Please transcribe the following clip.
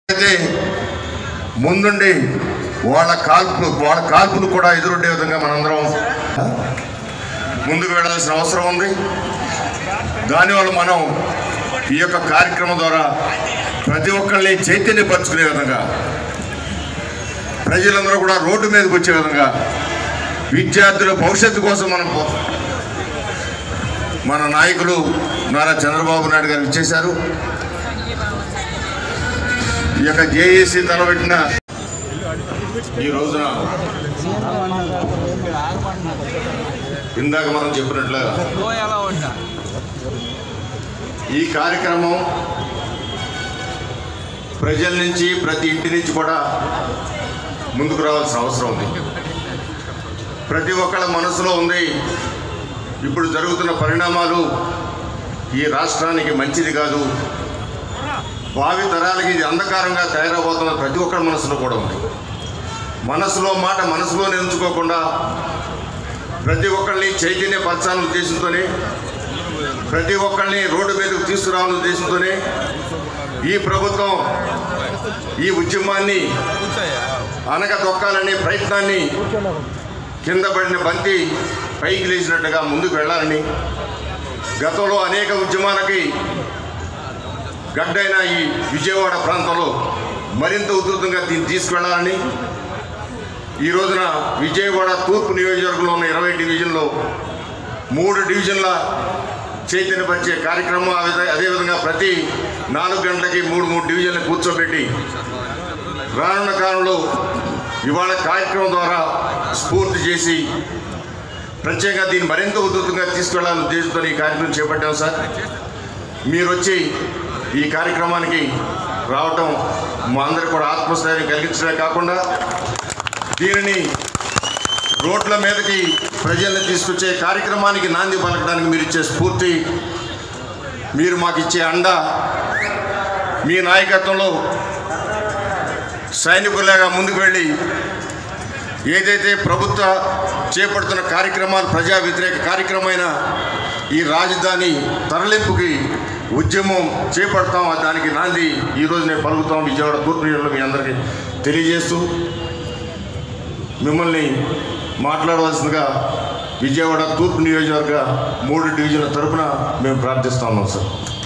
అయితే ముందుండి వాళ్ళ కాల్పులు వాళ్ళ కాల్పులు కూడా ఎదురొడ్డే విధంగా మనందరం ముందుకు వెళ్ళాల్సిన అవసరం ఉంది దానివల్ల మనం ఈ యొక్క కార్యక్రమం ద్వారా ప్రతి ఒక్కరిని చైతన్యపరచుకునే విధంగా ప్రజలందరూ కూడా రోడ్డు మీదకి వచ్చే విధంగా విద్యార్థుల భవిష్యత్తు కోసం మనం పో- మన నాయకులు నారా చంద్రబాబు నాయుడు గారు ఇచ్చేశారు ఈ యొక్క జేఏసీ తలబెట్టిన ఈ రోజున ఇందాక మనం చెప్పినట్లుగా ఈ కార్యక్రమం ప్రజల నుంచి ప్రతి ఇంటి నుంచి కూడా ముందుకు రావాల్సిన అవసరం ఉంది ప్రతి ఒక్కళ్ళ మనసులో ఉంది ఇప్పుడు జరుగుతున్న పరిణామాలు ఈ రాష్ట్రానికి మంచిది కాదు భావి తరాలకి ఇది అంధకారంగా తయారవబోతున్న ప్రతి ఒక్కరి మనసులో కూడా ఉంది మనసులో మాట మనసులోనే ఉంచుకోకుండా ప్రతి ఒక్కరిని చైతన్యపరచాలనే ఉద్దేశంతోనే ప్రతి ఒక్కరిని రోడ్డు మీదకు తీసుకురావాలనే ఉద్దేశంతోనే ఈ ప్రభుత్వం ఈ ఉద్యమాన్ని అనగ తొక్కాలనే ప్రయత్నాన్ని కింద పడిన బంతి పైకి లేచినట్టుగా ముందుకు వెళ్ళాలని గతంలో అనేక ఉద్యమాలకి గడ్డైన ఈ విజయవాడ ప్రాంతంలో మరింత ఉధృతంగా దీన్ని తీసుకువెళ్ళాలని ఈ రోజున విజయవాడ తూర్పు నియోజకవర్గంలో ఉన్న ఇరవై డివిజన్లో మూడు డివిజన్ల చైతన్యపరిచే కార్యక్రమం ఆ విధ- అదేవిధంగా ప్రతి నాలుగు గంటలకి మూడు మూడు డివిజన్లు కూర్చోబెట్టి రానున్న కాలంలో ఇవాళ కార్యక్రమం ద్వారా స్ఫూర్తి చేసి ప్రత్యేకంగా దీన్ని మరింత ఉధృతంగా తీసుకెళ్లాలని ఉద్దేశంతో ఈ కార్యక్రమం చేపట్టాం సార్ మీరు వచ్చి ఈ కార్యక్రమానికి రావటం మా అందరికి కూడా ఆత్మస్థైర్యం కలిగించడమే కాకుండా దీనిని రోడ్ల మీదకి ప్రజల్ని తీసుకొచ్చే కార్యక్రమానికి నాంది పలకడానికి మీరు ఇచ్చే స్ఫూర్తి మీరు మాకు ఇచ్చే అండ మీ నాయకత్వంలో సైనికులాగా ముందుకు వెళ్ళి ఏదైతే ప్రభుత్వ చేపడుతున్న కార్యక్రమాలు ప్రజా వ్యతిరేక కార్యక్రమమైన ఈ రాజధాని తరలింపుకి ఉద్యమం చేపడతాం దానికి నాంది ఈరోజు నేను పలుకుతాం విజయవాడ తూర్పు నియోజకవర్గంలో మీ అందరికీ తెలియజేస్తూ మిమ్మల్ని మాట్లాడవలసిందిగా విజయవాడ తూర్పు నియోజకవర్గ మూడు డివిజన్ల తరపున మేము ప్రార్థిస్తా ఉన్నాం సార్